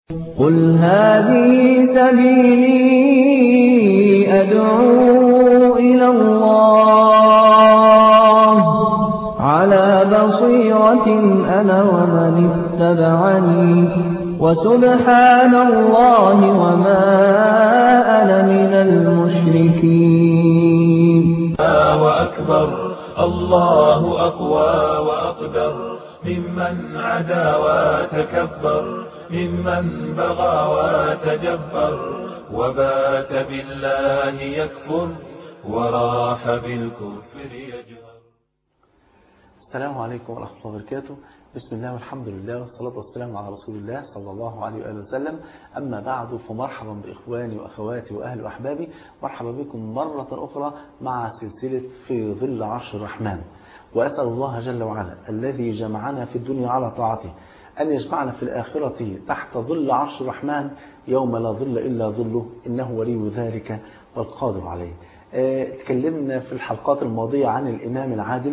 قل هذه سبيلي أدعو إلى الله على بصيرة أنا ومن اتبعني وسبحان الله وما أنا من المشركين وأكبر الله أقوى وأقدر ممن عدا وتكبر ممن بغى وتجبر وبات بالله يكفر وراح بالكفر يجهر السلام عليكم ورحمة الله وبركاته بسم الله والحمد لله والصلاة والسلام على رسول الله صلى الله عليه وآله وسلم أما بعد فمرحبا بإخواني وأخواتي وأهل وأحبابي مرحبا بكم مرة أخرى مع سلسلة في ظل عرش الرحمن وأسأل الله جل وعلا الذي جمعنا في الدنيا على طاعته أن يجمعنا في الآخرة تحت ظل عرش الرحمن يوم لا ظل إلا ظله إنه ولي ذلك والقادر عليه تكلمنا في الحلقات الماضية عن الإمام العادل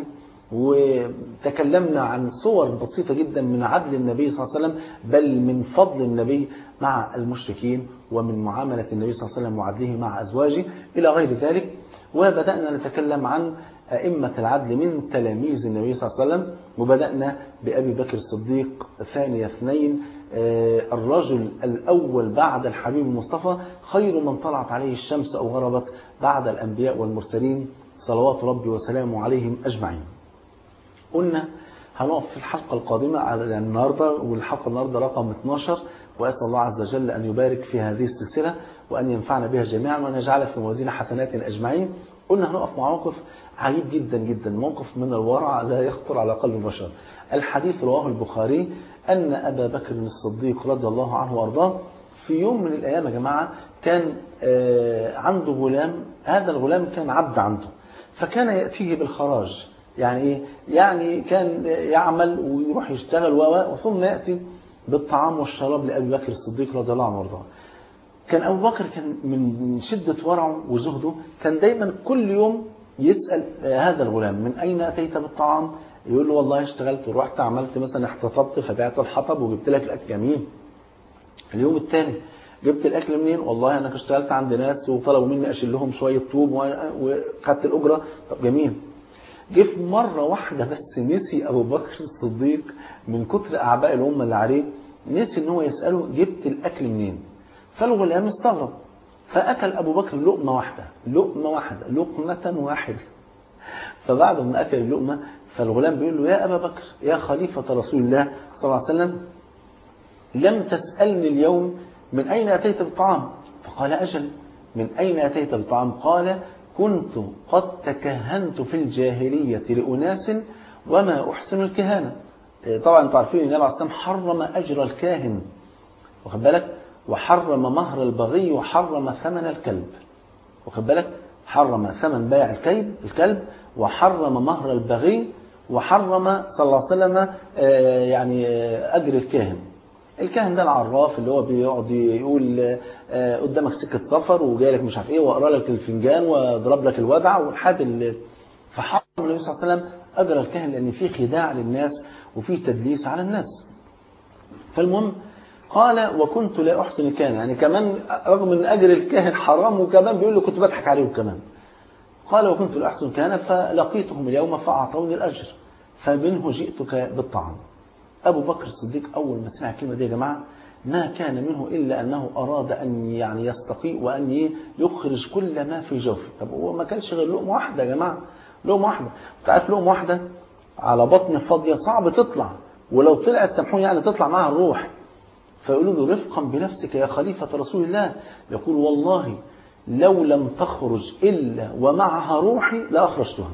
وتكلمنا عن صور بسيطة جدا من عدل النبي صلى الله عليه وسلم بل من فضل النبي مع المشركين ومن معاملة النبي صلى الله عليه وسلم وعدله مع أزواجه إلى غير ذلك وبدأنا نتكلم عن أئمة العدل من تلاميذ النبي صلى الله عليه وسلم وبدأنا بأبي بكر الصديق ثاني اثنين الرجل الأول بعد الحبيب المصطفى خير من طلعت عليه الشمس أو غربت بعد الأنبياء والمرسلين صلوات ربي وسلامه عليهم أجمعين قلنا هنقف في الحلقة القادمة على النهاردة والحلقة النهاردة رقم 12 وأسأل الله عز وجل أن يبارك في هذه السلسلة وأن ينفعنا بها جميعا وأن يجعل في موازين حسناتنا أجمعين قلنا هنقف مع موقف عجيب جدا جدا موقف من الورع لا يخطر على قلب بشر الحديث رواه البخاري أن أبا بكر الصديق رضي الله عنه وأرضاه في يوم من الأيام يا جماعة كان عنده غلام هذا الغلام كان عبد عنده فكان يأتيه بالخراج يعني ايه يعني كان يعمل ويروح يشتغل و ثم ياتي بالطعام والشراب لابي بكر الصديق رضي الله عنه وارضاه كان ابو بكر كان من شده ورعه وزهده كان دايما كل يوم يسال هذا الغلام من اين اتيت بالطعام يقول له والله اشتغلت ورحت عملت مثلا احتطبت فبعت الحطب وجبت لك الاكل جميل اليوم الثاني جبت الاكل منين والله انا اشتغلت عند ناس وطلبوا مني اشيل لهم شويه طوب وخدت الاجره طب جميل جه في مرة واحدة بس نسي أبو بكر الصديق من كتر أعباء الأمة اللي عليه نسي إن هو يسأله جبت الأكل منين فالغلام استغرب فأكل أبو بكر لقمة واحدة لقمة واحدة لقمة واحدة فبعد ما أكل اللقمة فالغلام بيقول له يا أبا بكر يا خليفة رسول الله صلى الله عليه وسلم لم تسألني اليوم من أين أتيت بالطعام فقال أجل من أين أتيت بالطعام قال كنت قد تكهنت في الجاهلية لأناس وما أحسن الكهانة طبعا انتم عارفين النبي عليه الصلاة حرم أجر الكاهن واخد بالك وحرم مهر البغي وحرم ثمن الكلب واخد بالك حرم ثمن بيع الكلب الكلب وحرم مهر البغي وحرم صلى الله عليه وسلم يعني أجر الكاهن الكاهن ده العراف اللي هو بيقعد يقول قدامك سكة سفر وجاي لك مش عارف ايه واقرا لك الفنجان واضرب لك الودع والحاد اللي فحرم النبي صلى الله عليه وسلم اجر الكاهن لان في خداع للناس وفي تدليس على الناس فالمهم قال وكنت لا احسن الكاهن يعني كمان رغم ان اجر الكاهن حرام وكمان بيقول له كنت بضحك عليه كمان قال وكنت لا احسن الكاهن فلقيتهم اليوم فاعطوني الاجر فمنه جئتك بالطعام أبو بكر الصديق أول ما سمع الكلمة دي يا جماعة ما كان منه إلا أنه أراد أن يعني يستقي وأن يخرج كل ما في جوفه طب هو ما كانش غير لقمة واحدة يا جماعة لقمة واحدة تعرف لقمة واحدة على بطن فاضية صعب تطلع ولو طلعت سامحوني يعني تطلع معها الروح فيقولوا له رفقا بنفسك يا خليفة رسول الله يقول والله لو لم تخرج إلا ومعها روحي لأخرجتها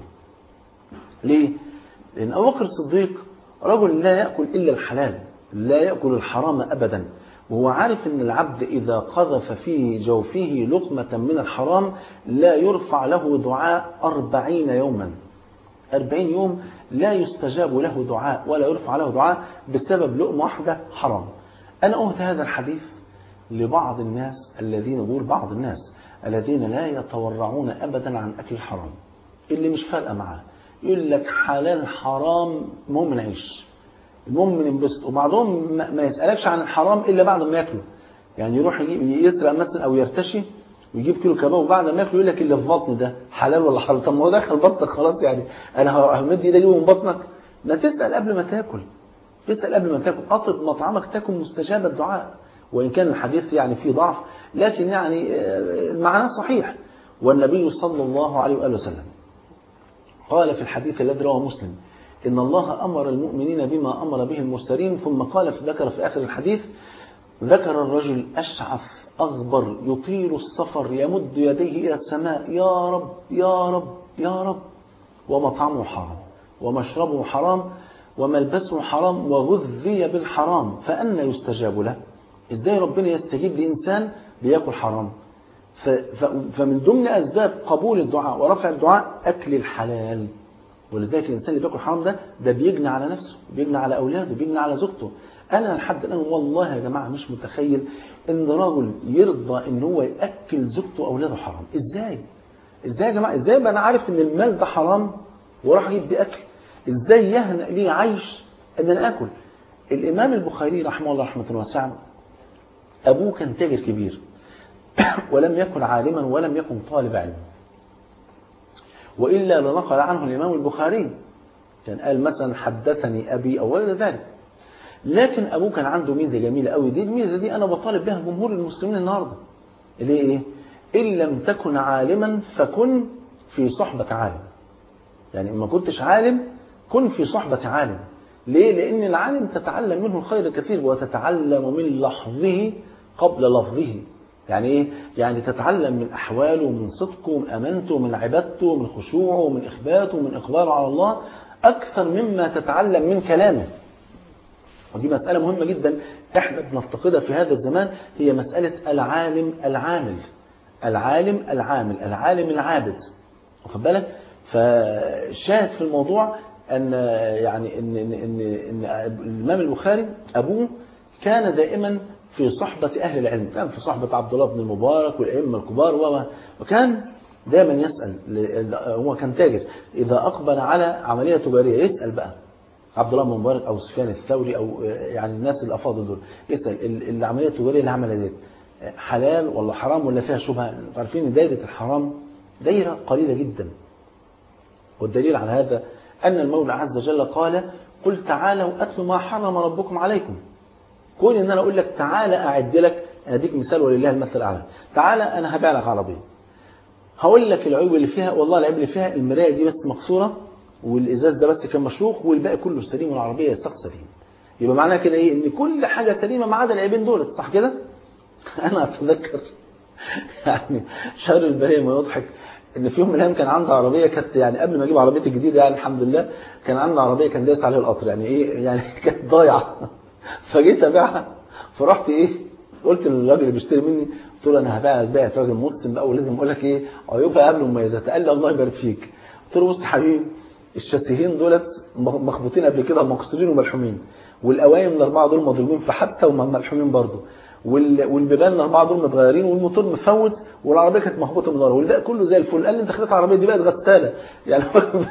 ليه؟ لأن أبو بكر الصديق رجل لا يأكل إلا الحلال لا يأكل الحرام أبدا وهو عارف أن العبد إذا قذف في جوفه لقمة من الحرام لا يرفع له دعاء أربعين يوما أربعين يوم لا يستجاب له دعاء ولا يرفع له دعاء بسبب لقمة واحدة حرام أنا أهدى هذا الحديث لبعض الناس الذين دول بعض الناس الذين لا يتورعون أبدا عن أكل الحرام اللي مش فارقة معاه يقول لك حلال حرام المهم نعيش المهم ننبسط وبعضهم ما ما يسالكش عن الحرام الا بعد ما ياكله يعني يروح يجيب يسرق مثلا او يرتشي ويجيب كيلو كباب وبعد ما ياكله يقول لك اللي في بطني ده حلال ولا حرام طب ما هو دخل بطنك خلاص يعني انا همد ايدي اجيبه من بطنك ما تسال قبل ما تاكل تسال قبل ما تاكل اطلب مطعمك تكن مستجاب الدعاء وان كان الحديث يعني فيه ضعف لكن يعني آه، معناه صحيح والنبي صلى الله عليه واله وسلم قال في الحديث الذي رواه مسلم إن الله أمر المؤمنين بما أمر به المرسلين ثم قال في ذكر في آخر الحديث ذكر الرجل أشعث أغبر يطيل السفر يمد يديه إلى السماء يا رب يا رب يا رب ومطعمه حرام ومشربه حرام وملبسه حرام وغذي بالحرام فأنا يستجاب له إزاي ربنا يستجيب لإنسان بياكل حرام ف- ف- فمن ضمن أسباب قبول الدعاء ورفع الدعاء أكل الحلال ولذلك الإنسان اللي بياكل حرام ده ده بيجني على نفسه بيجني على أولاده بيجني على زوجته أنا لحد الآن والله يا جماعة مش متخيل إن رجل يرضى إن هو يأكل زوجته وأولاده حرام إزاي؟ إزاي يا جماعة؟ إزاي بقى أنا عارف إن المال ده حرام وراح أجيب بيه أكل؟ إزاي يهنأ لي عيش إن أنا آكل؟ الإمام البخاري رحمه الله رحمة واسعة أبوه كان تاجر كبير ولم يكن عالما ولم يكن طالب علم وإلا لنقل عنه الإمام البخاري كان قال مثلا حدثني أبي أو غير ذلك لكن أبوه كان عنده ميزة جميلة قوي دي الميزة دي أنا بطالب بها جمهور المسلمين النهاردة اللي هي إيه؟ إن لم تكن عالما فكن في صحبة عالم يعني ما كنتش عالم كن في صحبة عالم ليه؟ لأن العالم تتعلم منه الخير كثير وتتعلم من لحظه قبل لفظه يعني ايه؟ يعني تتعلم من احواله ومن صدقه ومن امانته ومن عبادته ومن خشوعه ومن اخباته ومن اقباله على الله اكثر مما تتعلم من كلامه. ودي مسألة مهمة جدا احنا بنفتقدها في هذا الزمان هي مسألة العالم العامل. العالم العامل، العالم العابد. واخد بالك؟ فشاهد في الموضوع ان يعني ان ان ان, إن الامام البخاري ابوه كان دائما في صحبة أهل العلم كان في صحبة عبد الله بن المبارك والأئمة الكبار و- وكان دائما يسأل ل- هو كان تاجر إذا أقبل على عملية تجارية يسأل بقى عبد الله بن المبارك أو سفيان الثوري أو يعني الناس الأفاضل دول يسأل ال- العملية التجارية اللي عملها ديت حلال ولا حرام ولا فيها شبهة أنتوا عارفين إن دايرة الحرام دايرة قليلة جدا والدليل على هذا أن المولى عز وجل قال قل تعالوا أتلوا ما حرم ربكم عليكم كون ان انا اقول لك تعالى اعد لك اديك مثال ولله المثل الاعلى تعالى انا هبيع لك عربيه هقول لك العيوب اللي فيها والله العيب اللي فيها المرايه دي بس مكسوره والازاز ده بس كان مشروخ والباقي كله سليم والعربيه يستق سليم يبقى معناها كده ايه ان كل حاجه سليمه ما عدا العيبين دولت صح كده انا اتذكر يعني شهر البهية ما يضحك ان في يوم من الايام كان عندي عربيه كانت يعني قبل ما اجيب عربيتي الجديده يعني الحمد لله كان عندي عربيه كان دايس عليها القطر يعني ايه يعني كانت ضايعه فجيت ابيعها فرحت ايه قلت للراجل اللي بيشتري مني قلت له انا هبيع بيعت راجل مسلم بقى ولازم اقول لك ايه عيوبها قبل مميزات قال لي الله يبارك فيك قلت له بص يا حبيبي الشاسيهين دولت مخبوطين قبل كده مكسورين وملحومين والقوايم الاربعه دول مضروبين في حته وملحومين برضه وال- والبيبان الاربعه دول متغيرين والموتور مفوت والعربيه كانت مخبوطه من ورا والباقي كله زي الفل قال لي انت خدت العربيه دي بقت غساله يعني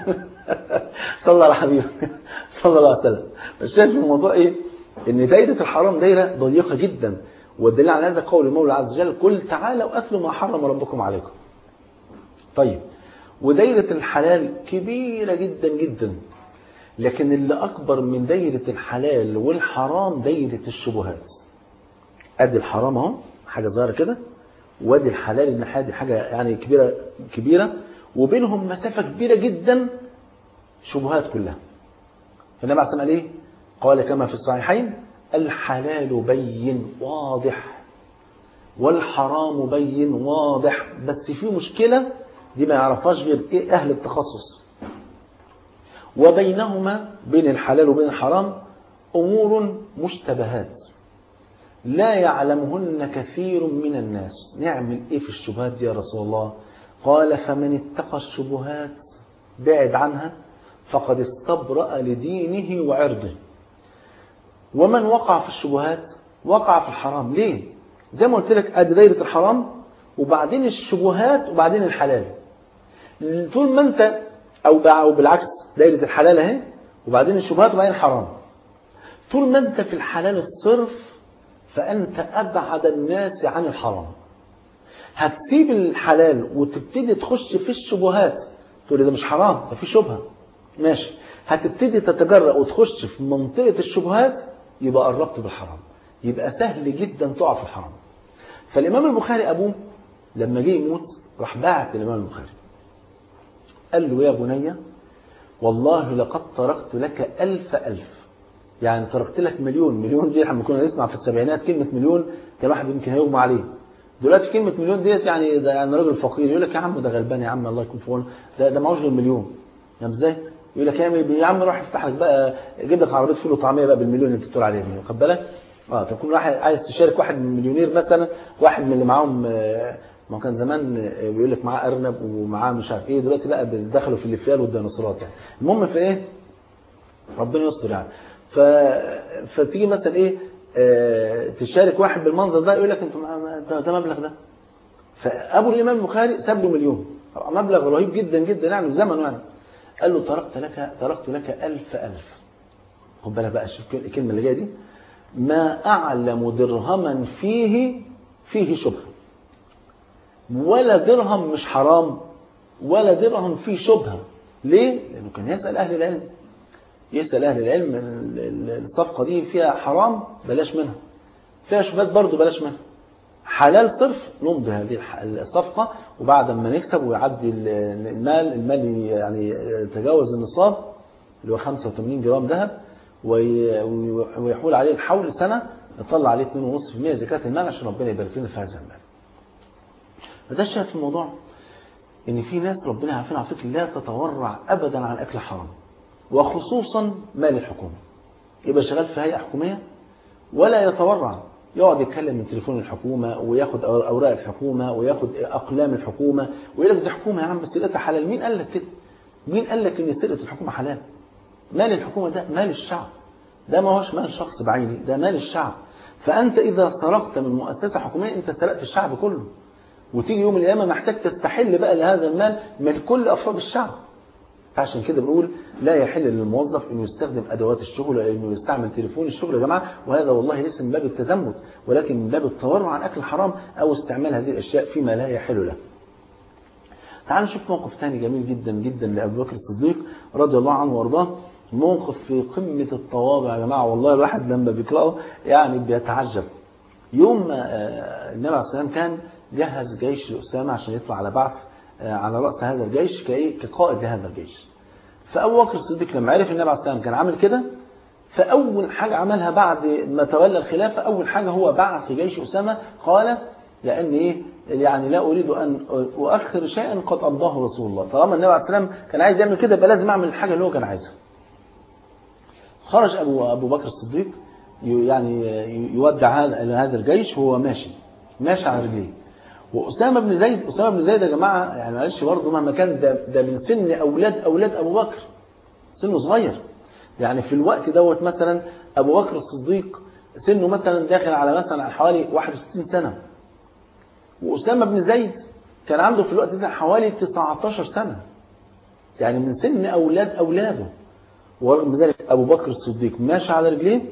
صلى على حبيبي صلى الله عليه وسلم الشاهد في الموضوع ايه؟ ان دايره الحرام دايره ضيقه جدا والدليل على هذا قول المولى عز وجل قل تعالوا اتلوا ما حرم ربكم عليكم. طيب ودايره الحلال كبيره جدا جدا لكن اللي اكبر من دايره الحلال والحرام دايره الشبهات. ادي الحرام اهو حاجه صغيره كده وادي الحلال الناحيه دي حاجه يعني كبيره كبيره وبينهم مسافه كبيره جدا شبهات كلها. فالنبي عليه الصلاه والسلام قال ايه؟ قال كما في الصحيحين الحلال بين واضح والحرام بين واضح بس في مشكله دي ما يعرفهاش غير ايه اهل التخصص. وبينهما بين الحلال وبين الحرام امور مشتبهات لا يعلمهن كثير من الناس نعمل ايه في الشبهات دي يا رسول الله قال فمن اتقى الشبهات بعد عنها فقد استبرأ لدينه وعرضه ومن وقع في الشبهات وقع في الحرام ليه زي ما قلت لك ادي دايره الحرام وبعدين الشبهات وبعدين الحلال طول ما انت او او بالعكس دايره الحلال اهي وبعدين الشبهات وبعدين الحرام طول ما انت في الحلال الصرف فانت ابعد الناس عن الحرام هتسيب الحلال وتبتدي تخش في الشبهات تقول لي ده مش حرام ده في شبهه ماشي هتبتدي تتجرأ وتخش في منطقه الشبهات يبقى قربت بالحرام يبقى سهل جدا تقع في الحرام فالامام البخاري ابوه لما جه يموت راح باعت الامام البخاري قال له يا بني والله لقد تركت لك ألف ألف يعني تركت لك مليون مليون دي احنا كنا نسمع في السبعينات كلمة مليون كان واحد يمكن هيغمى عليه دلوقتي كلمة مليون ديت يعني ده يعني راجل فقير يقول لك يا عم ده غلبان يا عم الله يكون في عونه ده ده معهوش غير مليون فاهم ازاي؟ يقول لك يا عم روح افتح لك بقى جيب لك عربيه فول وطعميه بقى بالمليون اللي انت بتقول عليه دي واخد بالك؟ اه تكون واحد عايز تشارك واحد من المليونير مثلا واحد من اللي معاهم ما كان زمان بيقول لك معاه ارنب ومعاه مش عارف ايه دلوقتي بقى دخلوا في الافيال والديناصورات يعني المهم في ايه؟ ربنا يستر يعني ف... فتيجي مثلا ايه آه تشارك واحد بالمنظر ده يقول لك انت ده, ده مبلغ ده فابو الامام البخاري ساب له مليون مبلغ رهيب جدا جدا يعني في زمنه يعني قال له تركت لك تركت لك ألف ألف خد بالك بقى شوف الكلمة اللي جاية دي ما أعلم درهما فيه فيه شبهة ولا درهم مش حرام ولا درهم فيه شبهة ليه؟ لأنه كان يسأل أهل العلم يسأل أهل العلم الصفقة دي فيها حرام بلاش منها فيها شبهات برضه بلاش منها حلال صرف نمضي هذه الصفقة وبعد ما نكسب ويعدي المال المال يعني يتجاوز النصاب اللي هو 85 جرام ذهب ويحول عليه الحول سنة نطلع عليه 2.5% زكاة المال عشان ربنا يبارك لنا في هذا المال. فده الشاهد في الموضوع ان في ناس ربنا عارفين على فكره لا تتورع ابدا عن اكل حرام وخصوصا مال الحكومه. يبقى شغال في هيئه حكوميه ولا يتورع يقعد يتكلم من تليفون الحكومة وياخد أوراق الحكومة وياخد أقلام الحكومة ويقول لك دي حكومة يا عم بس سرقتها حلال مين قال لك كده؟ مين قال لك إن سرقة الحكومة حلال؟ مال الحكومة ده مال الشعب ده ما هوش مال شخص بعيني ده مال الشعب فأنت إذا سرقت من مؤسسة حكومية أنت سرقت الشعب كله وتيجي يوم القيامة محتاج تستحل بقى لهذا المال من كل أفراد الشعب فعشان كده بنقول لا يحل للموظف انه يستخدم ادوات الشغل ولا انه يستعمل تليفون الشغل يا جماعه وهذا والله ليس من باب التزمت ولكن من باب التورع عن اكل الحرام او استعمال هذه الاشياء فيما لا يحل له. تعالوا نشوف موقف ثاني جميل جدا جدا لابو بكر الصديق رضي الله عنه وارضاه موقف في قمه التواضع يا جماعه والله الواحد لما بيقراه يعني بيتعجب. يوم ما النبي عليه الصلاه والسلام كان جهز جيش اسامه عشان يطلع على بعث على رأس هذا الجيش كإيه؟ كقائد لهذا الجيش فأبو بكر الصديق لما عرف النبي عليه السلام كان عامل كده فأول حاجة عملها بعد ما تولى الخلافة أول حاجة هو بعث في جيش أسامة قال لأن إيه يعني لا أريد أن أؤخر شيئا قد أمضاه رسول الله طالما النبي عليه السلام كان عايز يعمل كده يبقى لازم أعمل الحاجة اللي هو كان عايزها خرج أبو أبو بكر الصديق يعني يودع هذا هذا الجيش وهو ماشي ماشي على رجليه وأسامة بن زيد أسامة بن زيد يا جماعة يعني معلش برضه مهما كان ده, ده من سن أولاد أولاد أبو بكر سنه صغير يعني في الوقت دوت مثلا أبو بكر الصديق سنه مثلا داخل على مثلا على حوالي 61 سنة وأسامة بن زيد كان عنده في الوقت ده حوالي 19 سنة يعني من سن أولاد أولاده ورغم ذلك أبو بكر الصديق ماشي على رجليه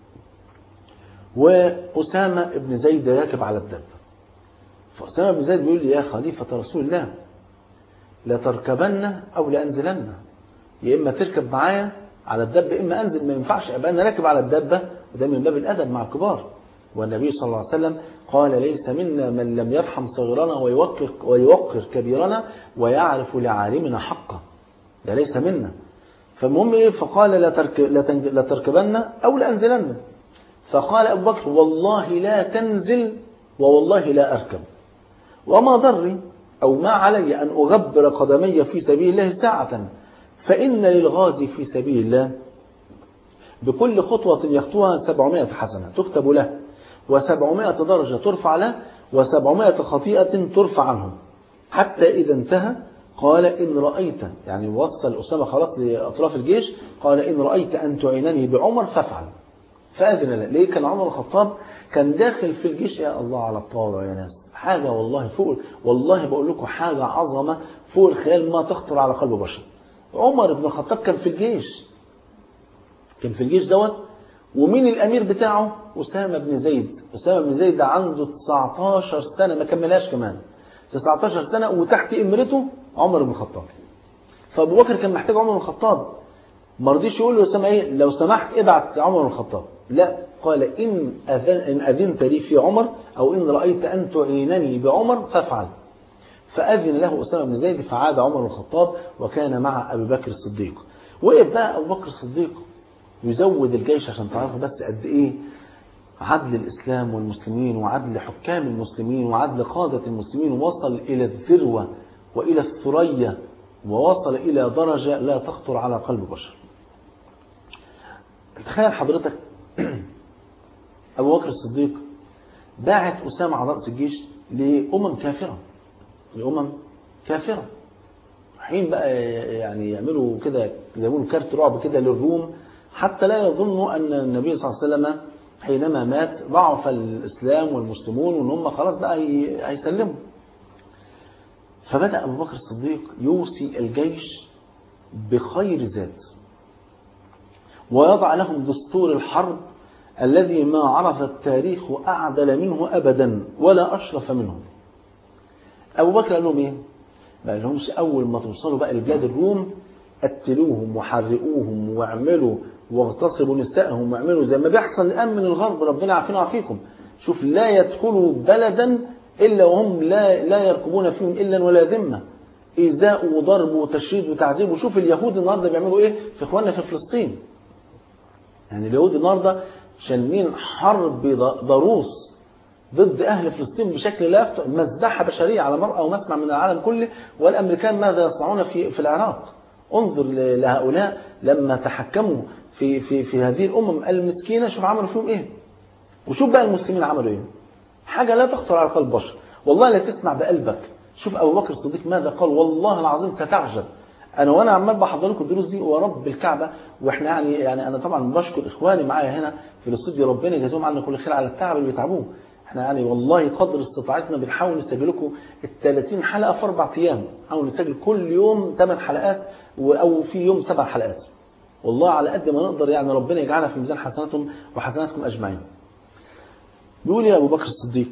وأسامة بن زيد راكب على الدابة فأسامة بن زيد بيقول لي يا خليفة رسول الله لا تركبن أو لأنزلن يا إما تركب معايا على الدابة إما أنزل ما ينفعش أبقى أنا راكب على الدابة وده من باب الأدب مع الكبار والنبي صلى الله عليه وسلم قال ليس منا من لم يرحم صغيرنا ويوقر, ويوقر كبيرنا ويعرف لعالمنا حقه ده ليس منا فالمهم إيه فقال لا, ترك لا تركبن أو لأنزلن فقال أبو بكر والله لا تنزل ووالله لا أركب وما ضري أو ما علي أن أغبر قدمي في سبيل الله ساعة فإن للغازي في سبيل الله بكل خطوة يخطوها سبعمائة حسنة تكتب له وسبعمائة درجة ترفع له وسبعمائة خطيئة ترفع عنه حتى إذا انتهى قال إن رأيت يعني وصل أسامة خلاص لأطراف الجيش قال إن رأيت أن تعينني بعمر فافعل فأذن له ليه كان عمر الخطاب كان داخل في الجيش يا الله على الطاوع يا ناس حاجة والله فوق والله بقول لكم حاجة عظمة فوق الخيال ما تخطر على قلب بشر عمر بن الخطاب كان في الجيش كان في الجيش دوت ومين الأمير بتاعه أسامة بن زيد أسامة بن زيد ده عنده 19 سنة ما كملاش كمان 19 سنة وتحت إمرته عمر بن الخطاب فأبو بكر كان محتاج عمر بن الخطاب ما رضيش يقول له أسامة إيه لو سمحت ابعت عمر بن الخطاب لا قال إن, أذن إن أذنت لي في عمر أو إن رأيت أن تعينني بعمر فافعل فأذن له أسامة بن زيد فعاد عمر بن الخطاب وكان مع أبي بكر الصديق وقف بقى أبو بكر الصديق يزود الجيش عشان تعرفوا بس قد إيه عدل الإسلام والمسلمين وعدل حكام المسلمين وعدل قادة المسلمين وصل إلى الذروة وإلى الثريا ووصل إلى درجة لا تخطر على قلب بشر تخيل حضرتك أبو بكر الصديق باعت أسامة على رأس الجيش لأمم كافرة لأمم كافرة حين بقى يعني يعملوا كده زي ما كارت رعب كده للروم حتى لا يظنوا أن النبي صلى الله عليه وسلم حينما مات ضعف الإسلام والمسلمون وأن هم خلاص بقى هيسلموا فبدأ أبو بكر الصديق يوصي الجيش بخير ذات ويضع لهم دستور الحرب الذي ما عرف التاريخ أعدل منه أبدا ولا أشرف منه أبو بكر قال لهم إيه؟ ما لهمش أول ما توصلوا بقى لبلاد الروم قتلوهم وحرقوهم واعملوا واغتصبوا نسائهم واعملوا زي ما بيحصل الآن من الغرب ربنا عافينا وعافيكم شوف لا يدخلوا بلدا إلا وهم لا, لا يركبون فيهم إلا ولا ذمة إيذاء وضرب وتشريد وتعذيب وشوف اليهود النهارده بيعملوا إيه في إخواننا في فلسطين يعني اليهود النهارده شانين حرب ضروس ضد أهل فلسطين بشكل لا يفتح مذبحة بشرية على مرأى ومسمع من العالم كله والأمريكان ماذا يصنعون في في العراق انظر لهؤلاء لما تحكموا في في في هذه الأمم المسكينة شوف عملوا فيهم إيه وشوف بقى المسلمين عملوا إيه حاجة لا تخطر على قلب بشر والله لا تسمع بقلبك شوف أبو بكر الصديق ماذا قال والله العظيم ستعجب انا وانا عمال بحضر لكم الدروس دي ورب الكعبه واحنا يعني يعني انا طبعا بشكر اخواني معايا هنا في الاستوديو ربنا يجازيهم عنا كل خير على التعب اللي بيتعبوه احنا يعني والله قدر استطاعتنا بنحاول نسجل لكم ال 30 حلقه في اربع ايام نحاول نسجل كل يوم 8 حلقات او في يوم سبع حلقات والله على قد ما نقدر يعني ربنا يجعلها في ميزان حسناتهم وحسناتكم اجمعين بيقول يا ابو بكر الصديق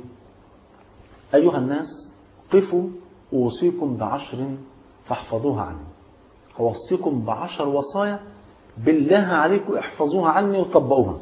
ايها الناس قفوا اوصيكم بعشر فاحفظوها عني أوصيكم بعشر وصايا بالله عليكم احفظوها عني وطبقوها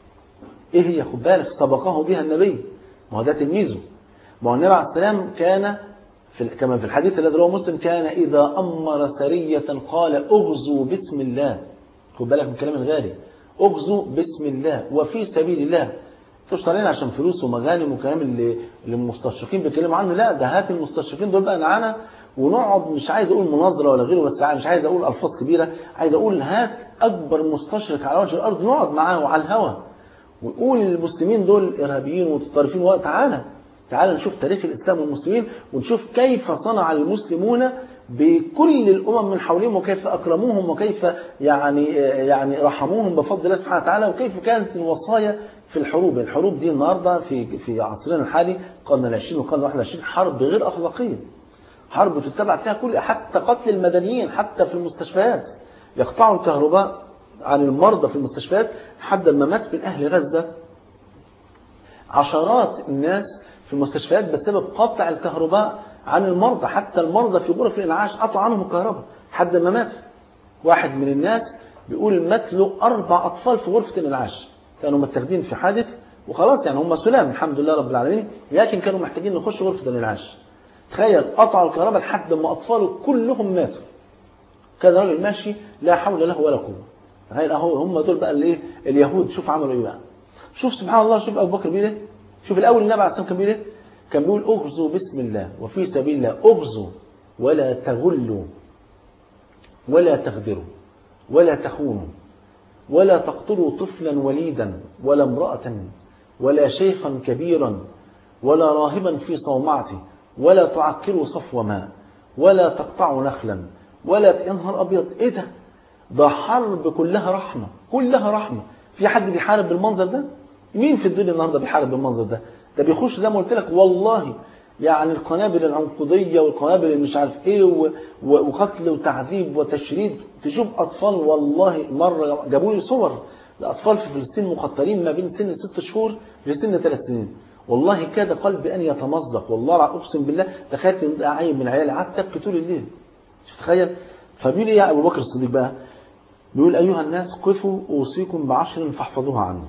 ايه هي خد بالك سبقه بها النبي ما هو ده تلميذه ما هو النبي عليه السلام كان في كما في الحديث الذي رواه مسلم كان إذا أمر سرية قال اغزوا بسم الله خد بالك من الكلام الغالي اغزوا بسم الله وفي سبيل الله مش طالعين عشان فلوس ومغانم وكلام اللي اللي المستشرقين بيتكلموا عنه لا ده هات المستشرقين دول بقى معانا ونقعد مش عايز اقول مناظره ولا غيره بس مش عايز اقول الفاظ كبيره عايز اقول هات اكبر مستشرق على وجه الارض نقعد معاه على الهوا ويقول للمسلمين دول ارهابيين ومتطرفين تعالى تعالى نشوف تاريخ الاسلام والمسلمين ونشوف كيف صنع المسلمون بكل الامم من حولهم وكيف اكرموهم وكيف يعني يعني رحموهم بفضل الله سبحانه وتعالى وكيف كانت الوصايا في الحروب الحروب دي النهارده في في عصرنا الحالي القرن العشرين والقرن الواحد والعشرين حرب غير اخلاقيه حرب تتبع فيها كل حتى قتل المدنيين حتى في المستشفيات يقطعوا الكهرباء عن المرضى في المستشفيات حتى ما مات من أهل غزة عشرات الناس في المستشفيات بسبب قطع الكهرباء عن المرضى حتى المرضى في غرف الإنعاش قطعوا عنهم الكهرباء حد ما مات واحد من الناس بيقول مات له أربع أطفال في غرفة الإنعاش كانوا متاخدين في حادث وخلاص يعني هم سلام الحمد لله رب العالمين لكن كانوا محتاجين يخشوا غرفة الإنعاش تخيل قطعوا الكهرباء لحد ما أطفاله كلهم ماتوا كان راجل ماشي لا حول له ولا قوة تخيل اهو هم دول بقى الايه اليهود شوف عملوا ايه بقى شوف سبحان الله شوف ابو بكر بيقول ايه شوف الاول النبي عليه الصلاه والسلام كان بيقول ايه كان بيقول اغزوا بسم الله وفي سبيل الله اغزوا ولا تغلوا ولا تغدروا ولا تخونوا ولا تقتلوا طفلا وليدا ولا امرأة ولا شيخا كبيرا ولا راهبا في صومعته ولا تعكروا صفو ماء ولا تقطعوا نخلا ولا يا نهار ابيض ايه ده ده حرب كلها رحمه كلها رحمه في حد بيحارب بالمنظر ده مين في الدنيا النهارده بيحارب بالمنظر ده ده بيخش زي ما قلت لك والله يعني القنابل العنقوديه والقنابل اللي مش عارف ايه و- و- وقتل وتعذيب وتشريد تشوف اطفال والله مره جابوا لي صور الأطفال في فلسطين مقتلين ما بين سن ست شهور لسن ثلاث سنين والله كاد قلبي أن يتمزق والله أقسم بالله تخيلت إن ده عيل من عيالي قعدت أبكي طول الليل تخيل فبيقول إيه يا أبو بكر الصديق بقى بيقول أيها الناس قفوا أوصيكم بعشر فاحفظوها عني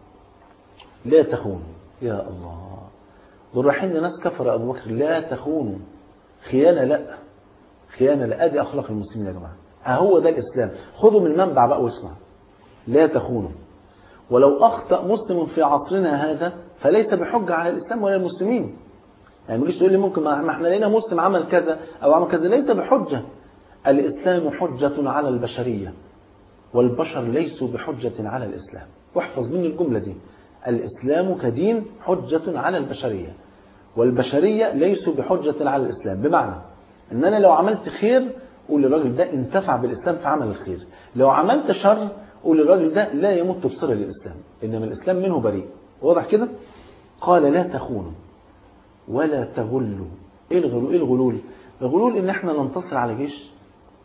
لا تخونوا يا الله دول رايحين ناس كفر يا أبو بكر لا تخونوا خيانة لا خيانة لا أدي أخلاق المسلمين يا جماعة أهو ده الإسلام خذوا من المنبع بقى واسمع لا تخونوا ولو أخطأ مسلم في عصرنا هذا فليس بحجة على الإسلام ولا المسلمين يعني مجيش تقول لي ممكن ما احنا لقينا مسلم عمل كذا أو عمل كذا ليس بحجة الإسلام حجة على البشرية والبشر ليسوا بحجة على الإسلام واحفظ مني الجملة دي الإسلام كدين حجة على البشرية والبشرية ليسوا بحجة على الإسلام بمعنى أن أنا لو عملت خير قول للراجل ده انتفع بالإسلام في عمل الخير لو عملت شر قول للراجل ده لا يمت بصلة للإسلام إنما الإسلام منه بريء واضح كده قال لا تخونوا ولا تغلوا إيه الغلول, إيه الغلول؟ الغلول إن إحنا ننتصر على جيش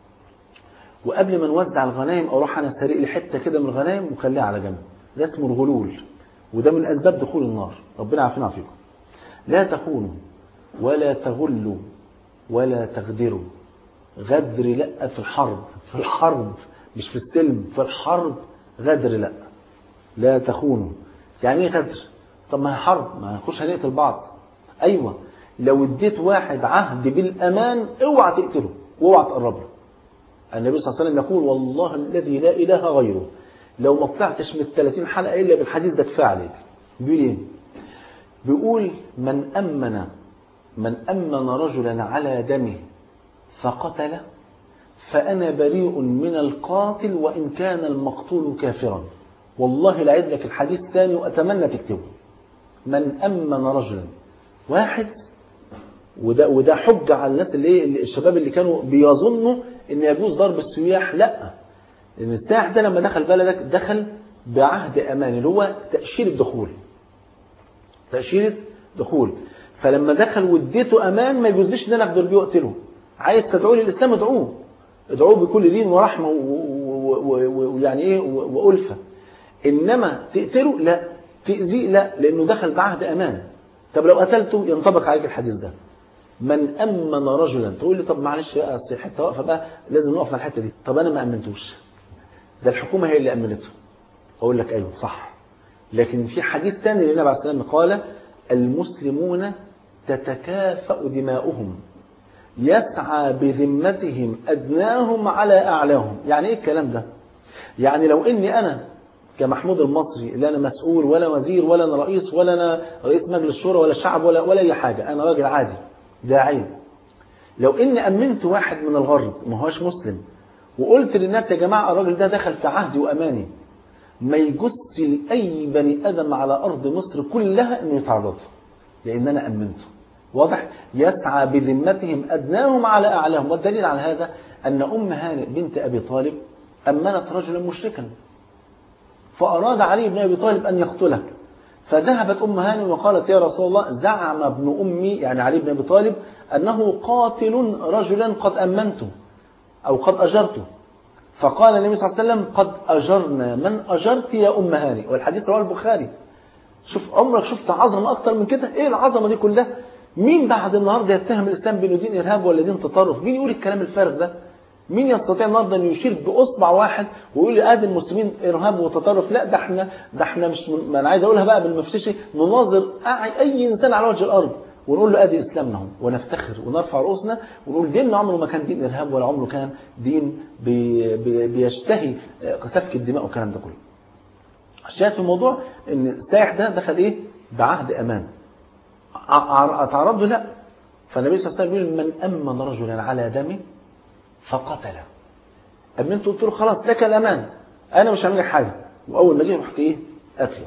وقبل ما نوزع الغنايم أروح أنا سارق لي حتة كده من الغنايم وخليها على جنب ده اسمه الغلول وده من أسباب دخول النار ربنا عافينا فيكم لا تخونوا ولا تغلوا ولا تغدروا غدر لا في الحرب في الحرب مش في السلم في الحرب غدر لا لا تخونوا يعني ايه غدر طب ما هي حرب ما هنخش هنقتل بعض ايوه لو اديت واحد عهد بالامان اوعى تقتله واوعى تقرب له النبي صلى الله عليه وسلم يقول والله الذي لا اله غيره لو ما طلعتش من ال 30 حلقه الا بالحديث ده كفايه عليك بيقول ايه بيقول من امن من امن رجلا على دمه فقتله فأنا بريء من القاتل وإن كان المقتول كافرا والله لا لك الحديث ثاني وأتمنى تكتبه من أمن رجلا واحد وده, وده حجة على الناس اللي ايه الشباب اللي كانوا بيظنوا ان يجوز ضرب السياح لا لان السائح ده لما دخل بلدك دخل بعهد امان اللي هو تأشيرة دخول تأشيرة دخول فلما دخل واديته امان ما يجوزليش ان انا اقدر بيه واقتله عايز تدعوه للاسلام ادعوه ادعوه بكل دين ورحمه ويعني ايه والفه انما تقتله لا تاذيه لا لانه دخل بعهد امان طب لو قتلته ينطبق عليك الحديث ده من امن رجلا تقول لي طب معلش بقى حته واقفه بقى لازم نقف على الحته دي طب انا ما امنتوش ده الحكومه هي اللي امنته اقول لك ايوه صح لكن في حديث ثاني للنبي عليه الصلاه والسلام قال المسلمون تتكافأ دماؤهم يسعى بذمتهم أدناهم على أعلاهم يعني إيه الكلام ده يعني لو إني أنا كمحمود المصري لا أنا مسؤول ولا وزير ولا أنا رئيس ولا أنا رئيس مجلس الشورى ولا شعب ولا ولا أي حاجة أنا راجل عادي داعي لو إني أمنت واحد من الغرب ما هوش مسلم وقلت للناس يا جماعة الراجل ده دخل في عهدي وأماني ما يجوزش لأي بني آدم على أرض مصر كلها إنه يتعرض لأن أنا أمنته واضح يسعى بذمتهم أدناهم على أعلاهم والدليل على هذا أن أم هانئ بنت أبي طالب أمنت رجلا مشركا فأراد علي بن أبي طالب أن يقتله فذهبت أم هانئ وقالت يا رسول الله زعم ابن أمي يعني علي بن أبي طالب أنه قاتل رجلا قد أمنته أو قد أجرته فقال النبي صلى الله عليه وسلم قد أجرنا من أجرت يا أم هانئ والحديث رواه البخاري شوف عمرك شفت عظمة أكتر من كده إيه العظمة دي كلها مين بعد النهارده يتهم الاسلام بانه دين ارهاب ولا دين تطرف مين يقول الكلام الفارغ ده مين يستطيع النهارده انه يشير باصبع واحد ويقول لي ادي المسلمين ارهاب وتطرف لا ده احنا ده احنا مش ما انا عايز اقولها بقى بالمفتشي نناظر اي انسان على وجه الارض ونقول له ادي اسلامنا هم ونفتخر ونرفع رؤوسنا ونقول ديننا عمره ما كان دين ارهاب ولا عمره كان دين بي بي بيشتهي سفك الدماء والكلام ده كله. الشاهد في الموضوع ان السائح ده دخل ايه؟ بعهد امان. اتعرض له لا فالنبي صلى الله عليه وسلم يقول من امن رجلا على دمه فقتله امنت قلت له خلاص لك الامان انا مش هعمل لك حاجه واول ما جه رحت ايه قتله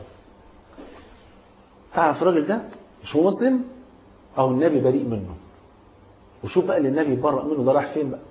تعرف الراجل ده مش هو مسلم او النبي بريء منه وشوف بقى اللي النبي برأ منه ده راح فين بقى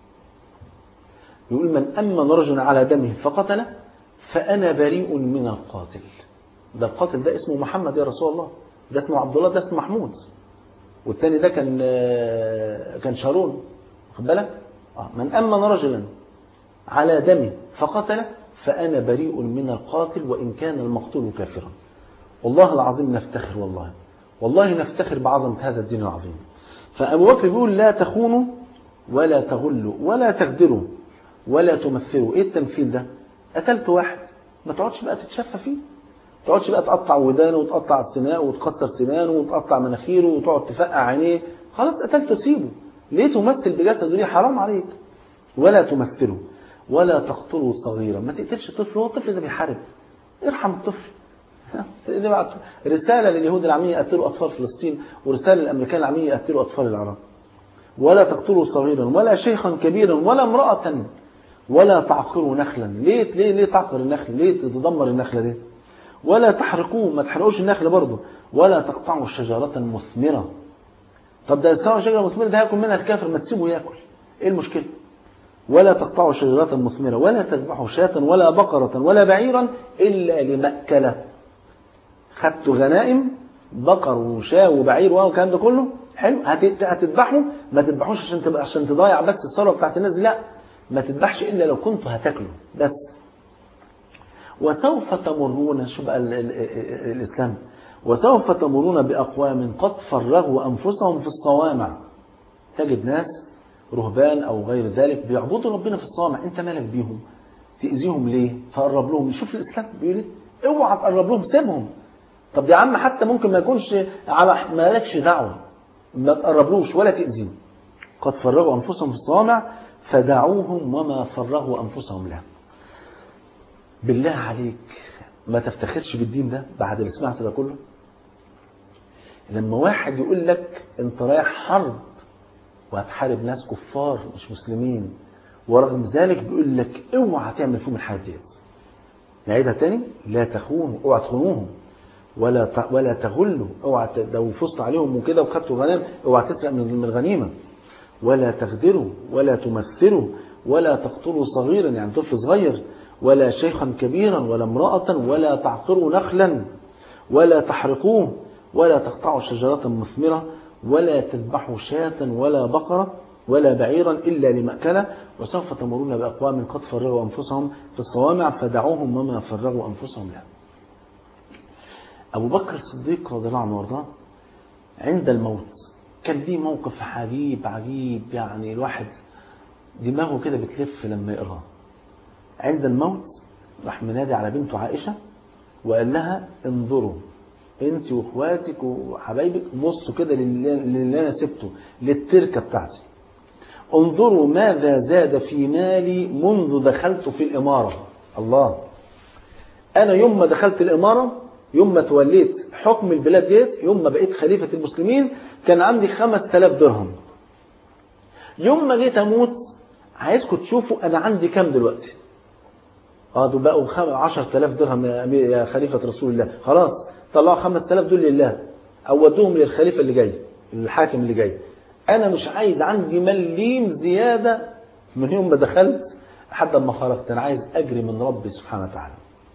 يقول من امن رجلا على دمه فقتله فانا بريء من القاتل ده القاتل ده اسمه محمد يا رسول الله ده اسمه عبد الله ده اسمه محمود والتاني ده كان كان شارون واخد بالك من امن رجلا على دمه فقتله فأنا بريء من القاتل وإن كان المقتول كافرا والله العظيم نفتخر والله والله نفتخر بعظمة هذا الدين العظيم فأبو بكر بيقول لا تخونوا ولا تغلوا ولا تغدروا ولا تمثلوا ايه التمثيل ده قتلت واحد ما تقعدش بقى تتشفى فيه ما تقعدش بقى تقطع ودانه وتقطع سنانه وتكسر سنانه وتقطع مناخيره وتقعد تفقع عينيه خلاص قتلته سيبه ليه تمثل بجسده ليه حرام عليك ولا تمثلوا ولا تقتلوا صغيرا ما تقتلش طفل هو الطفل ده بيحارب ارحم الطفل رسالة لليهود اللي عاملين يقتلوا أطفال فلسطين ورسالة للأمريكان اللي عاملين يقتلوا أطفال العراق ولا تقتلوا صغيرا ولا شيخا كبيرا ولا امرأة ولا تعقروا نخلا ليه ليه ليه تعقر النخل ليه تدمر النخلة دي ولا تحرقوه ما تحرقوش النخل برضه ولا تقطعوا شجرة مثمرة طب ده سواء شجرة مثمرة ده هياكل منها الكافر ما تسيبه ياكل ايه المشكلة ولا تقطعوا شجرة مثمرة ولا تذبحوا شاة ولا بقرة ولا بعيرا إلا لمأكلة خدتوا غنائم بقر وشاة وبعير والكلام ده كله حلو هتذبحوا ما تذبحوش عشان تبقى عشان تضيع بس الثروه بتاعت الناس دي لا ما تذبحش الا لو كنتوا هتاكلوا بس وسوف تمرون شو بقى ال ال ال الاسلام وسوف تمرون باقوام قد فرغوا انفسهم في الصوامع تجد ناس رهبان او غير ذلك بيعبدوا ربنا في الصوامع انت مالك بيهم تاذيهم ليه فقرب لهم شوف الاسلام بيقول ايه اوعى تقرب لهم سيبهم طب يا عم حتى ممكن ما يكونش على مالكش دعوه ما تقربلوش ولا تأذيه قد فرغوا أنفسهم في الصوامع فدعوهم وما فرغوا أنفسهم له بالله عليك ما تفتخرش بالدين ده بعد اللي سمعت ده كله لما واحد يقول لك انت رايح حرب وهتحارب ناس كفار مش مسلمين ورغم ذلك بيقول لك اوعى تعمل فيهم الحاجات ديت نعيدها تاني لا تخونوا اوعى تخونوهم ولا ولا تغلوا اوعى لو فزت عليهم وكده وخدتوا غنائم اوعى تسرق من الغنيمه ولا تغدروا ولا تمثلوا ولا تقتلوا صغيرا يعني طفل صغير ولا شيخا كبيرا ولا امرأة ولا تعقروا نخلا ولا تحرقوه ولا تقطعوا شجرة مثمرة ولا تذبحوا شاة ولا بقرة ولا بعيرا إلا لمأكلة وسوف تمرون بأقوام قد فرغوا أنفسهم في الصوامع فدعوهم وما فرغوا أنفسهم له أبو بكر الصديق رضي الله عنه وارضاه عند الموت كان ليه موقف عجيب عجيب يعني الواحد دماغه كده بتلف لما يقراه عند الموت راح منادي على بنته عائشة وقال لها انظروا انت واخواتك وحبايبك بصوا كده للي انا سبته للتركه بتاعتي انظروا ماذا زاد في مالي منذ دخلت في الاماره الله انا يوم ما دخلت الاماره يوم ما توليت حكم البلاد ديت يوم ما بقيت خليفة المسلمين كان عندي 5000 درهم يوم ما جيت اموت عايزكم تشوفوا انا عندي كام دلوقتي اه دول بقوا 10000 درهم يا خليفة رسول الله خلاص طلعوا 5000 دول لله او ودوهم للخليفة اللي جاي الحاكم اللي جاي انا مش عايز عندي مليم زيادة من يوم ما دخلت لحد ما خرجت انا عايز اجري من ربي سبحانه وتعالى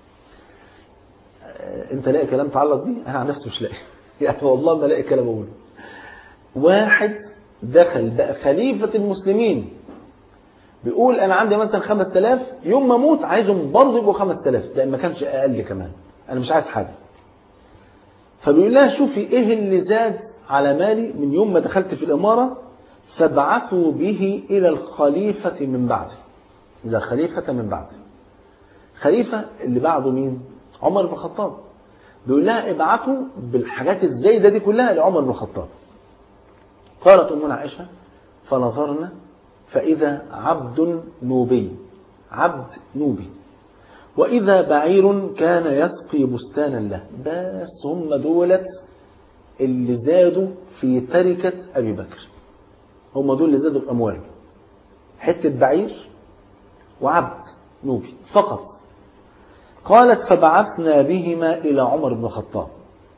انت لاقي كلام تعلق بيه انا عن نفسي مش لاقي يعني والله ما لاقي كلام اقوله واحد دخل بقى خليفة المسلمين بيقول انا عندي مثلا 5000 يوم ما اموت عايزهم برضه يبقوا 5000 لان ما كانش اقل كمان انا مش عايز حاجه فبيقول لها شوفي ايه اللي زاد على مالي من يوم ما دخلت في الاماره فابعثوا به الى الخليفه من بعدي الى الخليفه من بعدي خليفه اللي بعده مين عمر بن الخطاب بيقول لها ابعتوا بالحاجات الزايده دي كلها لعمر بن الخطاب قالت امنا عائشه فنظرنا فاذا عبد نوبي عبد نوبي واذا بعير كان يسقي بستانا له بس هم دولت اللي زادوا في تركه ابي بكر هم دول اللي زادوا الاموال حته بعير وعبد نوبي فقط قالت فبعثنا بهما إلى عمر بن الخطاب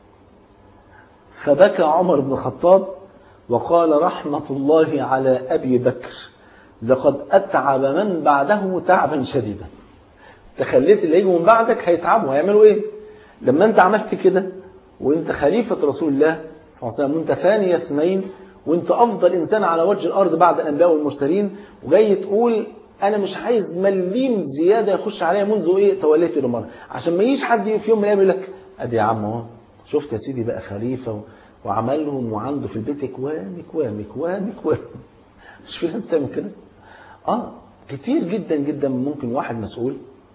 فبكى عمر بن الخطاب وقال رحمة الله على أبي بكر لقد أتعب من بعده تعبا شديدا تخليت اللي يجوا من بعدك هيتعبوا هيعملوا ايه لما انت عملت كده وانت خليفة رسول الله وانت ثاني اثنين وانت افضل انسان على وجه الارض بعد الانبياء والمرسلين وجاي تقول انا مش عايز مليم زياده يخش عليا منذ ايه توليت الاماره عشان ما يجيش حد في يوم من الايام يقول لك ادي يا عم اهو شفت يا سيدي بقى خليفه و... وعملهم وعنده في البيت اكوام اكوام اكوام اكوام مش في ناس تعمل كده اه كتير جدا جدا ممكن واحد مسؤول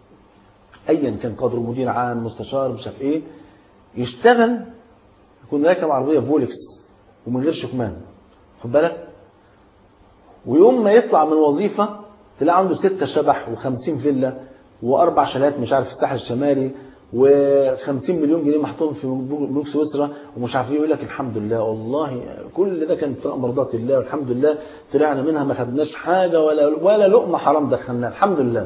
ايا كان قدره مدير عام مستشار مش عارف ايه يشتغل يكون راكب عربيه فولكس ومن غير شكمان خد بالك ويوم ما يطلع من وظيفه تلاقي عنده ستة شبح و50 فيلا واربع شالات مش عارف في الساحل الشمالي و50 مليون جنيه محطوط في بنوك سويسرا ومش عارف ايه يقول لك الحمد لله والله كل ده كان ابتغاء مرضات الله والحمد لله طلعنا منها ما خدناش حاجه ولا ولا لقمه حرام دخلناها الحمد لله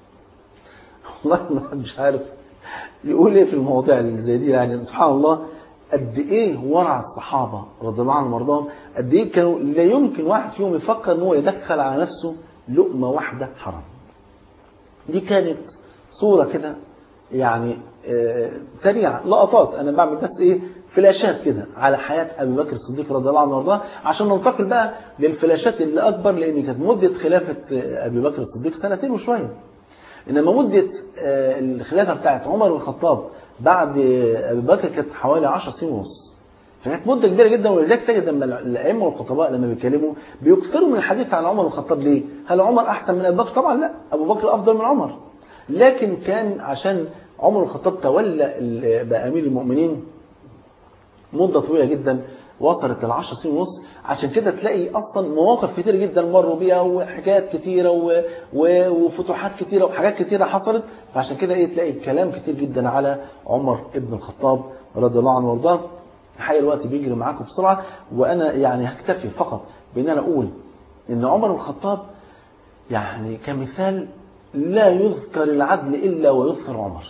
والله ما مش عارف يقول ايه في المواضيع اللي زي دي يعني سبحان الله قد ايه ورع الصحابه رضي الله عنهم وارضاهم قد ايه كانوا لا يمكن واحد فيهم يفكر ان هو يدخل على نفسه لقمه واحده حرام دي كانت صوره كده يعني آه سريعه لقطات انا بعمل بس ايه فلاشات كده على حياه ابي بكر الصديق رضي الله عنه وارضاه عشان ننتقل بقى للفلاشات اللي اكبر لان كانت مده خلافه ابي بكر الصديق سنتين وشويه انما مده آه الخلافه بتاعت عمر بن الخطاب بعد ابي بكر كانت حوالي 10 سنين ونص فكانت مده كبيره جدا ولذلك تجد لما الائمه والخطباء لما بيتكلموا بيكثروا من الحديث عن عمر بن الخطاب ليه؟ هل عمر احسن من ابي بكر؟ طبعا لا ابو بكر افضل من عمر لكن كان عشان عمر بن الخطاب تولى بقى امير المؤمنين مده طويله جدا وصلت للعشر سنين ونص عشان كده تلاقي اصلا مواقف كتير جدا مروا بيها وحكايات كتيره و... و... وفتوحات كتيره وحاجات كتيره حصلت فعشان كده ايه تلاقي كلام كتير جدا على عمر ابن الخطاب رضي الله عنه وارضاه الحقيقه الوقت بيجري معاكم بسرعه وانا يعني هكتفي فقط بان انا اقول ان عمر بن الخطاب يعني كمثال لا يذكر العدل الا ويذكر عمر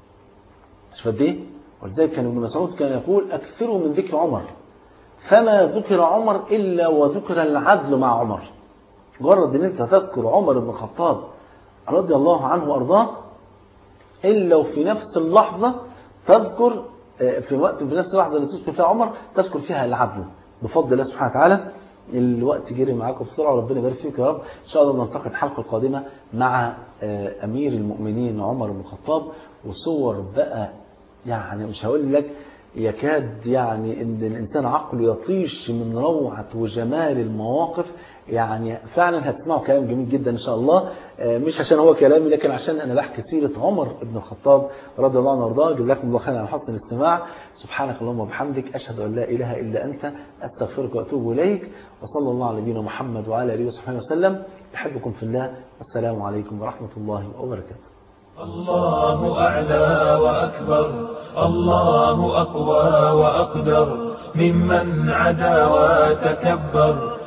مش قد ايه ولذلك كان ابن مسعود كان يقول اكثروا من ذكر عمر فما ذكر عمر إلا وذكر العدل مع عمر مجرد ان انت تذكر عمر بن الخطاب رضي الله عنه وارضاه الا وفي نفس اللحظه تذكر في وقت في نفس اللحظه اللي تذكر فيها عمر تذكر فيها العدل بفضل الله سبحانه وتعالى الوقت جري معاكم بسرعه وربنا يبارك فيك يا رب ان شاء الله نلتقي الحلقه القادمه مع امير المؤمنين عمر بن الخطاب وصور بقى يعني مش هقول لك يكاد يعني ان الانسان عقله يطيش من روعه وجمال المواقف يعني فعلا هتسمعوا كلام جميل جدا ان شاء الله مش عشان هو كلامي لكن عشان انا بحكي سيره عمر بن الخطاب رضي الله عنه وارضاه جزاكم الله خيرا على حسن الاستماع سبحانك اللهم وبحمدك اشهد ان لا اله الا انت استغفرك واتوب اليك وصلى الله على نبينا محمد وعلى اله وصحبه وسلم احبكم في الله والسلام عليكم ورحمه الله وبركاته الله أعلى وأكبر الله أقوى وأقدر ممن عدا وتكبر